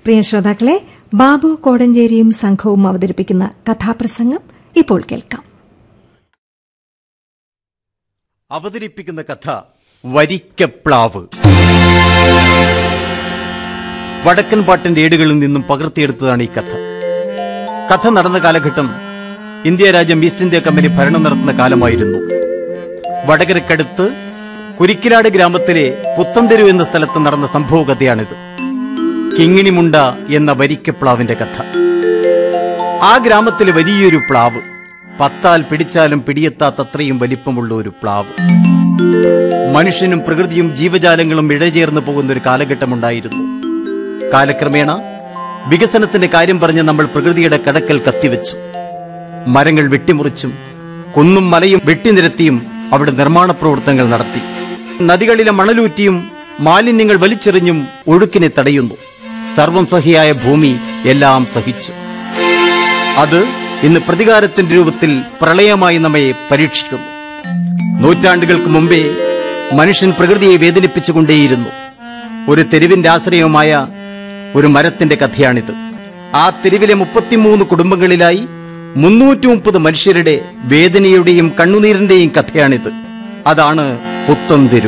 പ്രിയ ശ്രോതാക്കളെ ബാബു കോടഞ്ചേരിയും സംഘവും അവതരിപ്പിക്കുന്ന കഥാപ്രസംഗം ഇപ്പോൾ കേൾക്കാം അവതരിപ്പിക്കുന്ന കഥ വരിക്കപ്ലാവ് വടക്കൻ പാട്ടിന്റെ ഏടുകളിൽ നിന്നും പകർത്തിയെടുത്തതാണ് ഈ കഥ കഥ നടന്ന കാലഘട്ടം ഇന്ത്യ രാജ്യം ഈസ്റ്റ് ഇന്ത്യ കമ്പനി ഭരണം നടത്തുന്ന കാലമായിരുന്നു വടകരക്കടുത്ത് കുരിക്കിലാട് ഗ്രാമത്തിലെ പുത്തൻതെരു എന്ന സ്ഥലത്ത് നടന്ന സംഭവ കഥയാണിത് കിങ്ങിണിമുണ്ട എന്ന വരിക്കപ്ലാവിന്റെ കഥ ആ ഗ്രാമത്തിലെ വലിയൊരു പ്ലാവ് പത്താൽ പിടിച്ചാലും പിടിയെത്താത്തത്രയും വലിപ്പമുള്ള ഒരു പ്ലാവ് മനുഷ്യനും പ്രകൃതിയും ജീവജാലങ്ങളും ഇഴചേർന്ന് പോകുന്ന ഒരു കാലഘട്ടമുണ്ടായിരുന്നു കാലക്രമേണ വികസനത്തിന്റെ കാര്യം പറഞ്ഞ് നമ്മൾ പ്രകൃതിയുടെ കടക്കൽ കത്തിവെച്ചു മരങ്ങൾ വെട്ടിമുറിച്ചും കുന്നും മലയും വെട്ടിനിരത്തിയും അവിടെ നിർമ്മാണ പ്രവർത്തനങ്ങൾ നടത്തി നദികളിലെ മണലൂറ്റിയും മാലിന്യങ്ങൾ വലിച്ചെറിഞ്ഞും ഒഴുക്കിനെ തടയുന്നു സർവം സഹിയായ ഭൂമി എല്ലാം സഹിച്ചു അത് ഇന്ന് പ്രതികാരത്തിന്റെ രൂപത്തിൽ പ്രളയമായി നമ്മെ പരീക്ഷിക്കുന്നു നൂറ്റാണ്ടുകൾക്ക് മുമ്പേ മനുഷ്യൻ പ്രകൃതിയെ വേദനിപ്പിച്ചുകൊണ്ടേയിരുന്നു ഒരു തെരുവിന്റെ ആശ്രയവുമായ ഒരു മരത്തിന്റെ കഥയാണിത് ആ തെരുവിലെ മുപ്പത്തിമൂന്ന് കുടുംബങ്ങളിലായി മുന്നൂറ്റി മുപ്പത് മനുഷ്യരുടെ വേദനയുടെയും കണ്ണുനീരിന്റെയും കഥയാണിത് അതാണ് പുത്തൻതെരു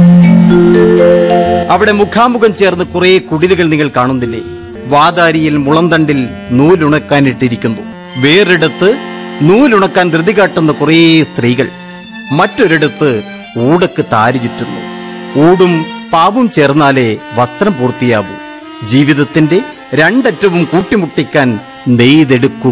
അവിടെ മുഖാമുഖം ചേർന്ന് കുറെ കുടിലുകൾ നിങ്ങൾ കാണുന്നില്ലേ വാതാരിയിൽ മുളന്തണ്ടിൽ നൂലുണക്കാനിട്ടിരിക്കുന്നു വേറിടത്ത് നൂലുണക്കാൻ ധൃതി കാട്ടുന്ന കുറേ സ്ത്രീകൾ മറ്റൊരിടത്ത് ഊടക്ക് താരി ചുറ്റുന്നു ഊടും പാവും ചേർന്നാലേ വസ്ത്രം പൂർത്തിയാവൂ ജീവിതത്തിന്റെ രണ്ടറ്റവും കൂട്ടിമുട്ടിക്കാൻ നെയ്തെടുക്കുക